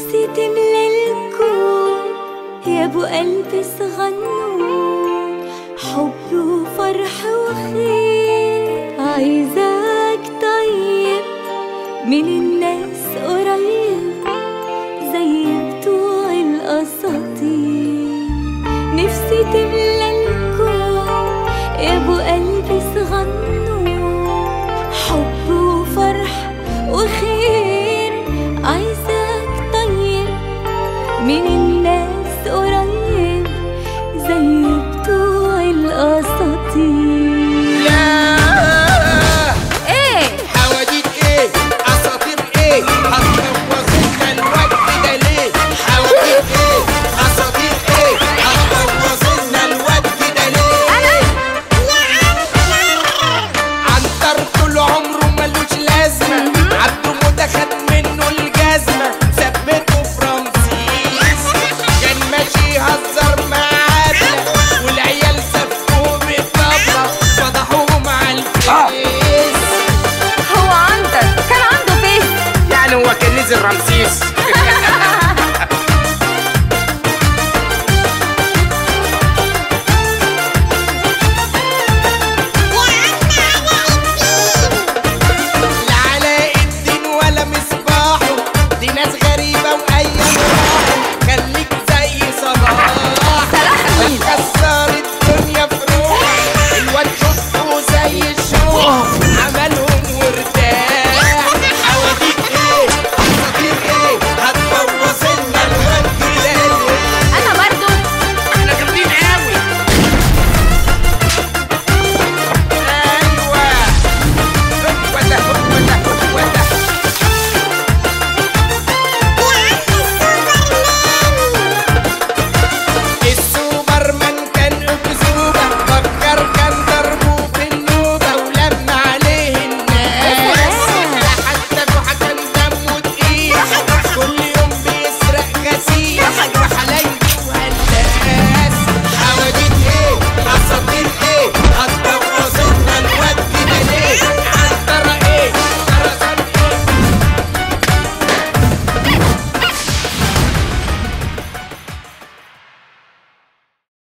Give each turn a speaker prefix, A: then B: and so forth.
A: نفسي تملى الكون يا ابو قلب صغنون حب وفرح وخير عايزاك طيب من الناس قريب زي بتوع الاساطير نفسي تملى الكون يا ابو قلب صغنون حب وفرح وخير عايزاك طيب من الناس قريب زي بتوع الاساطير
B: لا
A: ايه
B: حواديت ايه اساطير ايه هتبوظوا الوقت ده ليه حواديت ايه اساطير ايه هتبوظوا الوقت ده ليه عنتر طول عمره ملوش لازمه عبده موته خد منه الجزمه ثبته في رمسيس كان ماشي يهزر معانا والعيال سفوه بالطبله فضحوهم على الفيس
A: هو عنتر كان عنده فيس
B: يعني هو كان نزل رمسيس